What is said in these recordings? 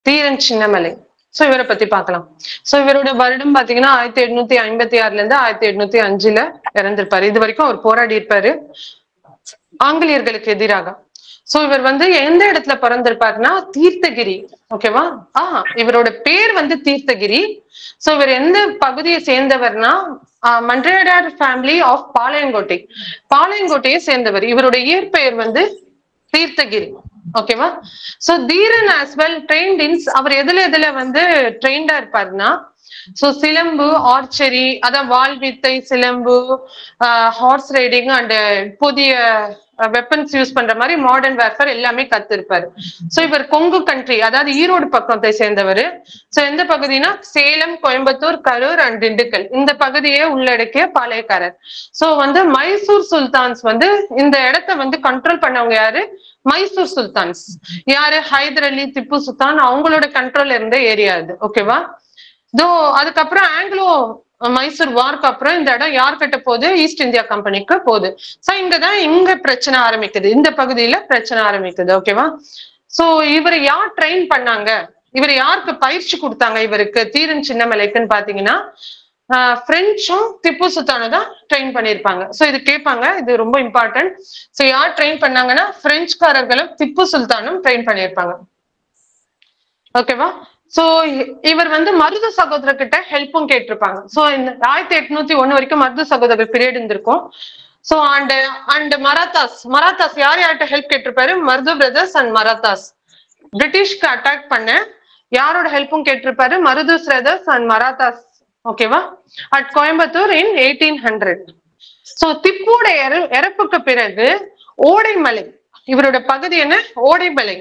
தீரன் Chinnamalai so இவரை பத்தி பார்க்கலாம் சோ இவரோட வருடம் பாத்தீங்கன்னா ஆயிரத்தி எட்நூத்தி ஐம்பத்தி ஆறுல இருந்து ஆயிரத்தி எட்நூத்தி அஞ்சுல இறந்திருப்பாரு இது வரைக்கும் அவர் போராடி இருப்பாரு ஆங்கிலேயர்களுக்கு எதிராக சோ இவர் வந்து எந்த இடத்துல பிறந்திருப்பாருன்னா தீர்த்தகிரி ஓகேவா ஆ இவரோட பேர் வந்து தீர்த்தகிரி சோ இவர் எந்த பகுதியை சேர்ந்தவர்னா மன்றையடார் ஃபேமிலி ஆஃப் பாளையங்கோட்டை பாளையங்கோட்டையை சேர்ந்தவர் இவருடைய இயற்பெயர் வந்து தீர்த்தகிரி ஓகேவா so Dheeran as well trained in அவர் எதுல எதுல வந்து ட்ரெயின்டா இருப்பாருன்னா சோ சிலம்பு ஆர்ச்சரி அதான் வாள்வித்தை சிலம்பு ஹார்ஸ் ரைடிங் அண்ட் புதிய வெப்பன்ஸ் யூஸ் பண்ற மாதிரி மாடர்ன் வேர்ஃபேர் எல்லாமே கத்திருப்பாரு சோ இவர் கொங்கு கண்ட்ரி அதாவது ஈரோடு பக்கத்தை சேர்ந்தவர் சோ எந்த பகுதினா சேலம் கோயம்புத்தூர் கரூர் அண்ட் திண்டுக்கல் இந்த பகுதியை உள்ளடக்கிய பாளையக்காரர் சோ வந்து மைசூர் சுல்தான்ஸ் வந்து இந்த இடத்த வந்து கண்ட்ரோல் பண்ணவங்க யாரு மைசூர் சுல்தான்ஸ் யாரு ஹைதர் அலி திப்பு சுல்தான் அவங்களோட கண்ட்ரோல்ல இருந்த ஏரியா இது ஓகேவா தோ அதுக்கப்புறம் ஆங்கிலோ மைசூர் வார்க்கு அப்புறம் இந்த இடம் யார் கிட்ட போகுது ஈஸ்ட் இந்தியா கம்பெனிக்கு போகுது சோ இங்கதான் இங்க பிரச்சனை ஆரம்பிக்குது இந்த பகுதியில பிரச்சனை ஆரம்பிக்குது ஓகேவா சோ இவரை யார் ட்ரெயின் பண்ணாங்க இவர் யாருக்கு பயிற்சி கொடுத்தாங்க இவருக்கு தீரன் சின்னமலைக்குன்னு பாத்தீங்கன்னா பிரெஞ்சும் திப்பு சுல்தானும் தான் ட்ரெயின் பண்ணிருப்பாங்க சோ இது கேட்பாங்க இது ரொம்ப இம்பார்ட்டன்ட் சோ யார் ட்ரெயின் பண்ணாங்கன்னா பிரெஞ்சுக்காரர்களும் திப்பு சுல்தானும் ட்ரெயின் பண்ணிருப்பாங்க ஓகேவா சோ இவர் வந்து மருது சகோதரர் கிட்ட ஹெல்ப்பும் கேட்டிருப்பாங்க சோ இந்த ஆயிரத்தி எட்நூத்தி ஒண்ணு வரைக்கும் மருது சகோதரர் பீரியட் இருந்திருக்கும் so and and Marathas Marathas யார் யார்கிட்ட ஹெல்ப் கேட்டிருப்பாரு மருது பிரதர்ஸ் அண்ட் மராத்தாஸ் பிரிட்டிஷ்க்கு அட்டாக் பண்ண யாரோட ஹெல்ப்பும் கேட்டிருப்பாரு மருது பிரதர்ஸ் அண்ட் மராத்தாஸ் ஓகேவா at Coimbatore in eighteen hundred so திப்போட இற- இறப்புக்கு பிறகு ஓடைமலை இவரோட பகுதி என்ன ஓடைமலை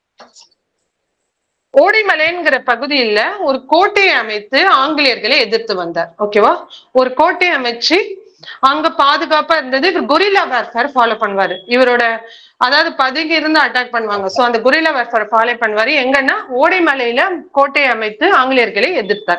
ஓடைமலைங்கிற பகுதியில ஒரு கோட்டையை அமைத்து ஆங்கிலேயர்களை எதிர்த்து வந்தார் ஓகேவா ஒரு கோட்டையை அமைச்சு அங்க பாதுகாப்பா இருந்தது இவர் கொரில்லா வேர்ஃபேர் ஃபாலோ பண்ணுவாரு இவரோட அதாவது பதுங்கி இருந்து அட்டாக் பண்ணுவாங்க சோ அந்த கொரில்லா வேர்ஃபேர் ஃபாலோ பண்ணுவாரு எங்கன்னா ஓடைமலையில கோட்டையை அமைத்து ஆங்கிலேயர்களை எதிர்த்தார்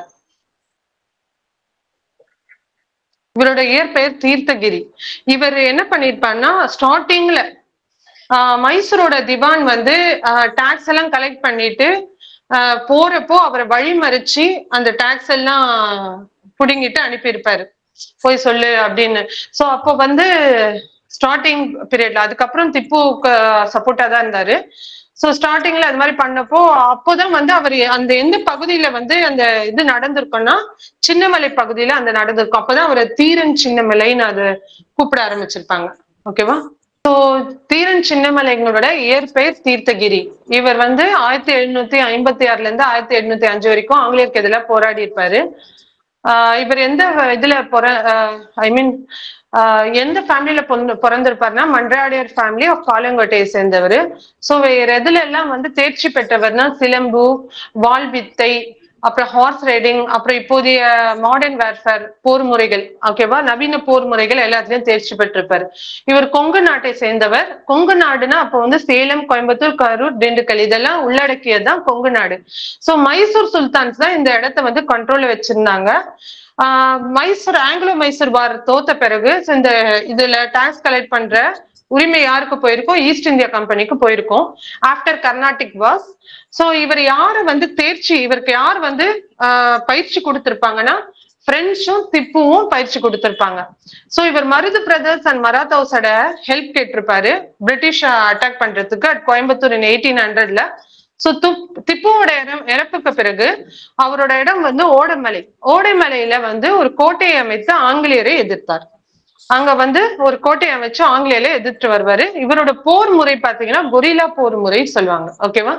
இவரோட இயற்பெயர் தீர்த்தகிரி இவர் என்ன பண்ணிருப்பாருன்னா ஸ்டார்டிங்ல ஆஹ் மைசூரோட திவான் வந்து டாக்ஸ் எல்லாம் கலெக்ட் பண்ணிட்டு ஆஹ் போறப்போ அவரை வழிமறிச்சு அந்த டாக்ஸ் எல்லாம் புடுங்கிட்டு அனுப்பியிருப்பாரு போய் சொல்லு அப்படின்னு சோ அப்போ வந்து ஸ்டார்டிங் பீரியட்ல அதுக்கப்புறம் திப்புக்கு சப்போர்ட்டா தான் இருந்தாரு சோ ஸ்டார்டிங்ல அது மாதிரி பண்ணப்போ அப்போதான் வந்து அவர் அந்த எந்த பகுதியில வந்து அந்த இது நடந்திருக்கும்னா சின்னமலை பகுதியில அந்த நடந்திருக்கும் அப்பதான் அவர் தீரன் சின்னமலைன்னு அது கூப்பிட ஆரம்பிச்சிருப்பாங்க ஓகேவா ஸோ தீரன் சின்னமலைங்களோட இயற்பெயர் தீர்த்தகிரி இவர் வந்து ஆயிரத்தி எழுநூத்தி ஐம்பத்தி ஆறுல இருந்து ஆயிரத்தி எண்ணூத்தி அஞ்சு வரைக்கும் ஆங்கிலேயருக்கு எதிராக போராடி இருப்பாரு ஆஹ் இவர் எந்த இதுல பொற ஐ மீன் எந்த ஃபேமிலியில பிறந்திருப்பாருன்னா மன்றாடியர் ஃபேமிலி ஆஃப் பாலங்கோட்டையை சேர்ந்தவர் ஸோ வேற எதுல எல்லாம் வந்து தேர்ச்சி பெற்றவர்னா சிலம்பு வாள்வித்தை அப்புறம் ஹார்ஸ் ரைடிங் அப்புறம் இப்போதைய மாடர்ன் வேர்ஃபேர் போர் முறைகள் ஓகேவா நவீன போர் முறைகள் எல்லாத்துலயும் தேர்ச்சி பெற்றிருப்பாரு இவர் கொங்கு நாட்டை சேர்ந்தவர் கொங்கு நாடுனா அப்போ வந்து சேலம் கோயம்புத்தூர் கரூர் திண்டுக்கல் இதெல்லாம் உள்ளடக்கியதுதான் கொங்கு நாடு சோ மைசூர் சுல்தான்ஸ் தான் இந்த இடத்த வந்து கண்ட்ரோல்ல வச்சிருந்தாங்க ah Mysore Anglo Mysore war தோத்த பிறகு so இந்த இதுல டாக்ஸ் கலெக்ட் பண்ற உரிமை யாருக்கு போயிருக்கோம் ஈஸ்ட் இந்தியா கம்பெனிக்கு போயிருக்கோம் ஆஃப்டர் கர்நாடிக் வாஸ் சோ இவர் யாரு வந்து தேர்ச்சி இவருக்கு யார் வந்து ஆஹ் பயிற்சி கொடுத்திருப்பாங்கன்னா பிரெஞ்சும் திப்புவும் பயிற்சி கொடுத்திருப்பாங்க சோ இவர் மருது பிரதர்ஸ் அண்ட் மராத்தாஸோட ஹெல்ப் கேட்டிருப்பாரு பிரிட்டிஷ் அட்டாக் பண்றதுக்கு at கோயம்புத்தூர் இன் எயிட்டீன் ஹண்ட்ரட்ல சோ திப்புவோட இடம் இறப்புக்கு பிறகு அவரோட இடம் வந்து ஓடைமலை ஓடைமலையில வந்து ஒரு கோட்டையை அமைத்து ஆங்கிலேயரை எதிர்த்தார் அங்க வந்து ஒரு கோட்டையை அமைச்சு ஆங்கிலேயரை எதிர்த்து வருவாரு இவரோட போர் முறை பாத்தீங்கன்னா கொரில்லா போர் முறை சொல்லுவாங்க ஓகேவா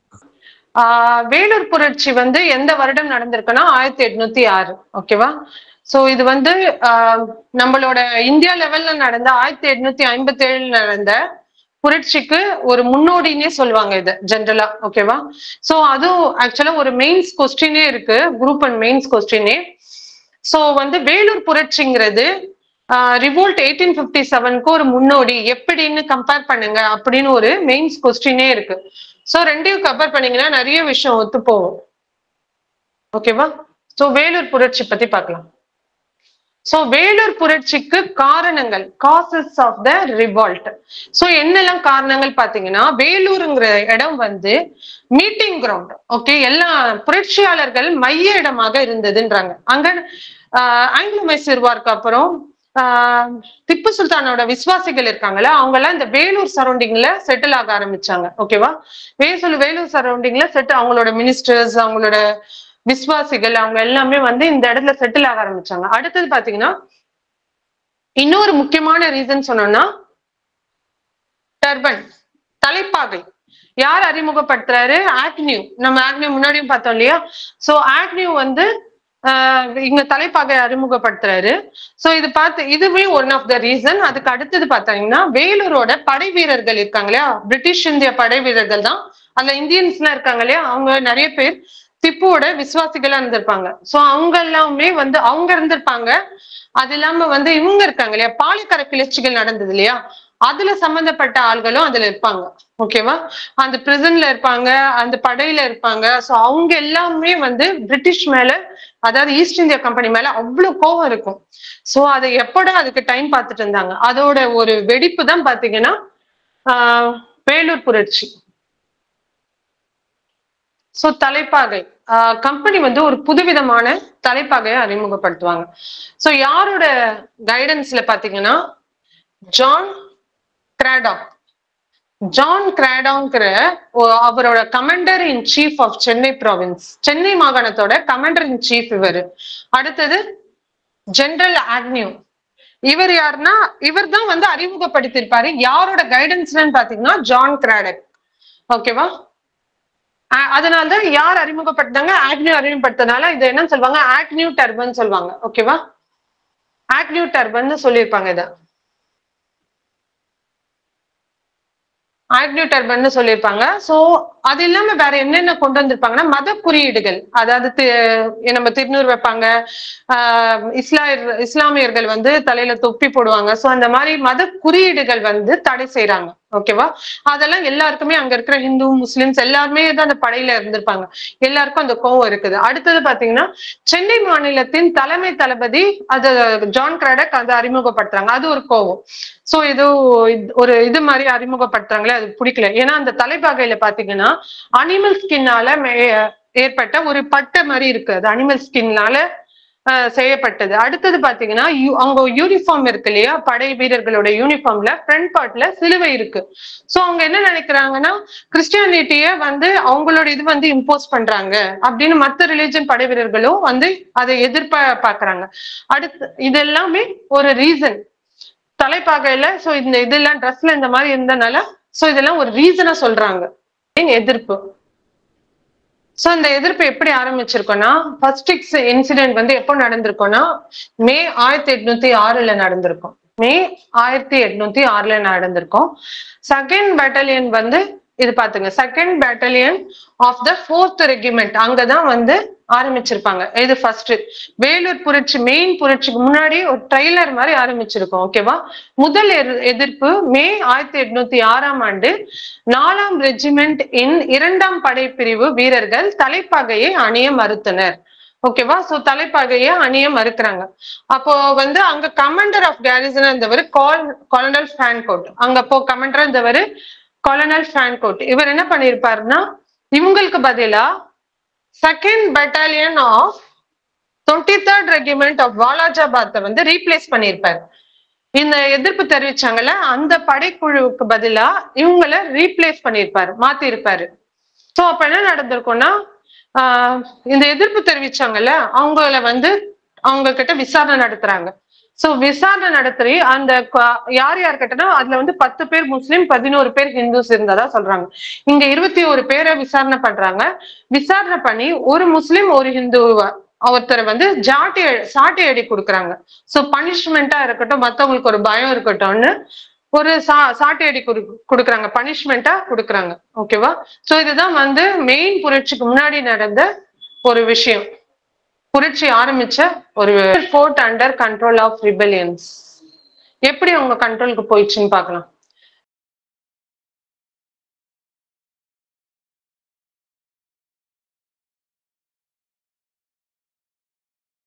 ஆஹ் வேலூர் புரட்சி வந்து எந்த வருடம் நடந்திருக்குன்னா ஆயிரத்தி எட்நூத்தி ஆறு ஓகேவா சோ இது வந்து ஆஹ் நம்மளோட இந்தியா லெவல்ல நடந்த ஆயிரத்தி எட்நூத்தி ஐம்பத்தி ஏழுல நடந்த புரட்சிக்கு ஒரு முன்னோடினே சொல்லுவாங்க இது ஜென்ரலா ஓகேவா சோ அதுவும் ஆக்சுவலா ஒரு மெயின்ஸ் கொஸ்டினே இருக்கு குரூப் அண்ட் மெயின்ஸ் கொஸ்டினே சோ வந்து வேலூர் புரட்சிங்கிறது ரிவோல்ட் எயிட்டீன் பிப்டி செவனுக்கு ஒரு முன்னோடி எப்படின்னு கம்பேர் பண்ணுங்க அப்படின்னு ஒரு மெயின்ஸ் கொஸ்டினே இருக்கு சோ ரெண்டையும் கம்பேர் பண்ணீங்கன்னா நிறைய விஷயம் ஒத்து போகும் ஓகேவா சோ வேலூர் புரட்சி பத்தி பார்க்கலாம் சோ வேலூர் புரட்சிக்கு காரணங்கள் causes of the revolt so என்னெல்லாம் காரணங்கள் பாத்தீங்கன்னா வேலூருங்கிற இடம் வந்து மீட்டிங் கிரவுண்ட் ஓகே எல்லா புரட்சியாளர்கள் மைய இடமாக இருந்ததுன்றாங்க அங்க ஆஹ், ஆங்கிலோ மைசூர் வார்க்கு அப்புறம் ஆஹ், திப்பு சுல்தானோட விசுவாசிகள் இருக்காங்கல்ல அவங்க எல்லாம் இந்த வேலூர் சரௌண்டிங்ல செட்டில் ஆக ஆரம்பிச்சாங்க ஓகேவா வேசூர் வேலூர் சரௌண்டிங்ல செட்டில் அவங்களோட மினிஸ்டர்ஸ் அவங்களோட விசுவாசிகள் அவங்க எல்லாமே வந்து இந்த இடத்துல செட்டில் ஆக ஆரம்பிச்சாங்க அடுத்தது பாத்தீங்கன்னா இன்னொரு முக்கியமான ரீசன் சொன்னோம்னா டர்பன் தலைப்பாகை யார் அறிமுகப்படுத்துறாரு ஆக்னியூ நம்ம ஆக்னியூ முன்னாடியும் பார்த்தோம் இல்லையா சோ ஆக்னியூ வந்து ஆஹ், இங்க தலைப்பாகை அறிமுகப்படுத்துறாரு சோ இது பார்த்து இதுவே ஒன் ஆஃப் த ரீசன் அதுக்கு அடுத்தது பார்த்தீங்கன்னா வேலூரோட படை வீரர்கள் இருக்காங்க இல்லையா பிரிட்டிஷ் இந்திய படை வீரர்கள் தான் அதுல இந்தியன்ஸ்லாம் இருக்காங்க இல்லையா அவங்க நிறைய பேர் திப்புவோட விசுவாசிகளா இருந்திருப்பாங்க சோ அவங்க எல்லாமே வந்து அவங்க இருந்திருப்பாங்க அது இல்லாம வந்து இவங்க இருக்காங்க இல்லையா பாலிக்கரை கிளர்ச்சிகள் நடந்தது இல்லையா அதுல சம்பந்தப்பட்ட ஆள்களும் அதுல இருப்பாங்க ஓகேவா அந்த பிரிசன்ல இருப்பாங்க அந்த படையில இருப்பாங்க சோ அவங்க எல்லாமே வந்து பிரிட்டிஷ் மேல அதாவது ஈஸ்ட் இந்தியா கம்பெனி மேல அவ்வளவு கோவம் இருக்கும் சோ அதை எப்படா அதுக்கு டைம் பார்த்துட்டு இருந்தாங்க அதோட ஒரு வெடிப்பு தான் பாத்தீங்கன்னா ஆஹ் வேலூர் புரட்சி சோ தலைப்பாகை கம்பெனி வந்து ஒரு புதுவிதமான தலைப்பாகையை அறிமுகப்படுத்துவாங்க சோ யாரோட கைடன்ஸ்ல பாத்தீங்கன்னா ஜான் கிராடாக் ஜான் கிராடாங்கிற அவரோட commander in chief of Chennai province Chennai மாகாணத்தோட கமாண்டர் இன் சீஃப் இவர் அடுத்தது ஜெனரல் ஆக்னியூ இவர் யாருன்னா இவர் தான் வந்து அறிமுகப்படுத்தியிருப்பாரு யாரோட கைடன்ஸ்லன்னு பாத்தீங்கன்னா ஜான் கிராடக் ஓகேவா அ- அதனாலதான் யார் அறிமுகப்படுத்தாங்க ஆக்னியூ அறிமுகப்படுத்தனால இது என்னன்னு சொல்லுவாங்க ஆக்னியூ டர்பன் சொல்லுவாங்க ஓகேவா ஆக்னியூ டர்பன் சொல்லியிருப்பாங்க இத ஆக்னியூ டர்பன் சொல்லியிருப்பாங்க சோ அது இல்லாம வேற என்னென்ன கொண்டு வந்திருப்பாங்கன்னா மத குறியீடுகள் அதாவது தி- நம்ம திருநூறு வைப்பாங்க ஆஹ் இஸ்லாயர் இஸ்லாமியர்கள் வந்து தலையில தொப்பி போடுவாங்க சோ அந்த மாதிரி மத குறியீடுகள் வந்து தடை செய்றாங்க ஓகேவா அதெல்லாம் எல்லாருக்குமே அங்க இருக்கிற ஹிந்து முஸ்லிம்ஸ் எல்லாருமே தான் அந்த படையில இருந்திருப்பாங்க எல்லாருக்கும் அந்த கோவம் இருக்குது அடுத்தது பாத்தீங்கன்னா சென்னை மாநிலத்தின் தலைமை தளபதி அது ஜான் கிராடக் அதை அறிமுகப்படுத்துறாங்க அது ஒரு கோவம் சோ இது இது- ஒரு இது மாதிரி அறிமுகப்படுத்துறாங்களே அது பிடிக்கல ஏன்னா அந்த தலைப்பாகையில பாத்தீங்கன்னா அனிமல் ஸ்கின்னால ஏற்பட்ட ஒரு பட்டை மாதிரி இருக்கு அது அனிமல் ஸ்கின்னால செய்யப்பட்டது அடுத்தது பாத்தீங்கன்னா யூ- அவங்க யூனிஃபார்ம் இருக்கு இல்லையா படை வீரர்களோட யூனிஃபார்ம்ல ஃப்ரண்ட் பார்ட்ல சிலுவை இருக்கு சோ அவங்க என்ன நினைக்கிறாங்கன்னா கிறிஸ்டியானிட்டிய வந்து அவங்களோட இது வந்து இம்போஸ் பண்றாங்க அப்படின்னு மத்த ரிலீஜன் படை வீரர்களும் வந்து அதை எதிர்ப்ப பாக்குறாங்க அடுத்து இது எல்லாமே ஒரு ரீசன் தலைப்பாகையில சோ இந்த இதெல்லாம் ட்ரெஸ்ல இந்த மாதிரி இருந்தனால சோ இதெல்லாம் ஒரு ரீசனா சொல்றாங்க ஏன் எதிர்ப்பு சோ இந்த எதிர்ப்பு எப்படி ஆரம்பிச்சிருக்கோம்னா ஃபர்ஸ்ட் இன்சிடென்ட் வந்து எப்போ நடந்திருக்கோம்னா மே ஆயிரத்தி எட்நூத்தி ஆறுல நடந்திருக்கும் மே ஆயிரத்தி எட்நூத்தி ஆறுல நடந்திருக்கும் செகண்ட் பேட்டலியன் வந்து இது பாத்துங்க second battalion of the fourth regiment அங்கதான் வந்து ஆரம்பிச்சிருப்பாங்க இது ஃபர்ஸ்ட் வேலூர் புரட்சி மெயின் புரட்சிக்கு முன்னாடி ஒரு ட்ரைலர் மாதிரி ஆரம்பிச்சிருக்கோம் ஓகேவா முதல் எதிர்- எதிர்ப்பு மே ஆயிரத்தி எட்நூத்தி ஆறாம் ஆண்டு நாலாம் ரெஜிமெண்ட் இன் இரண்டாம் படைப்பிரிவு வீரர்கள் தலைப்பாகையை அணிய மறுத்தனர் ஓகேவா சோ தலைப்பாகையை அணிய மறுக்கிறாங்க அப்போ வந்து அங்க கமாண்டர் ஆஃப் கேரிசன் இருந்தவர் கால் கொலனல் ஃபேன்கோட் அங்க அப்போ கமாண்டர் இருந்தவர் கொலனல் ஃபேன்கோட் இவர் என்ன பண்ணிருப்பாருன்னா இவங்களுக்கு பதிலா second battalion of twenty third regiment of வாலாஜாபாத்தை வந்து ரீப்ளேஸ் பண்ணியிருப்பாரு இந்த எதிர்ப்பு தெரிவிச்சாங்கல்ல அந்த படைக்குழுவுக்கு பதிலா இவங்கள ரீப்ளேஸ் பண்ணியிருப்பாரு மாத்தி இருப்பாரு சோ அப்ப என்ன நடந்திருக்கும்னா ஆஹ் இந்த எதிர்ப்பு தெரிவிச்சாங்கல்ல அவங்கள வந்து அவங்க கிட்ட விசாரணை நடத்துறாங்க சோ விசாரணை நடத்தி அந்த க- யார் யார் கிட்டனா அதுல வந்து பத்து பேர் முஸ்லிம் பதினோரு பேர் ஹிந்துஸ் இருந்ததா சொல்றாங்க இங்க இருபத்தி ஒரு பேரை விசாரணை பண்றாங்க விசாரணை பண்ணி ஒரு முஸ்லிம் ஒரு ஹிந்து ஒருத்தரை வந்து ஜாட்டி சாட்டி அடி கொடுக்குறாங்க சோ பனிஷ்மெண்டா இருக்கட்டும் மத்தவங்களுக்கு ஒரு பயம் இருக்கட்டும்னு ஒரு சா சாட்டி அடி குடு கொடுக்குறாங்க பனிஷ்மெண்டா கொடுக்குறாங்க ஓகேவா சோ இதுதான் வந்து மெயின் புரட்சிக்கு முன்னாடி நடந்த ஒரு விஷயம் புரட்சி ஆரம்பிச்ச ஒரு fort under control of rebellions எப்படி அவங்க கண்ட்ரோலுக்கு போயிடுச்சுன்னு பார்க்கலாம்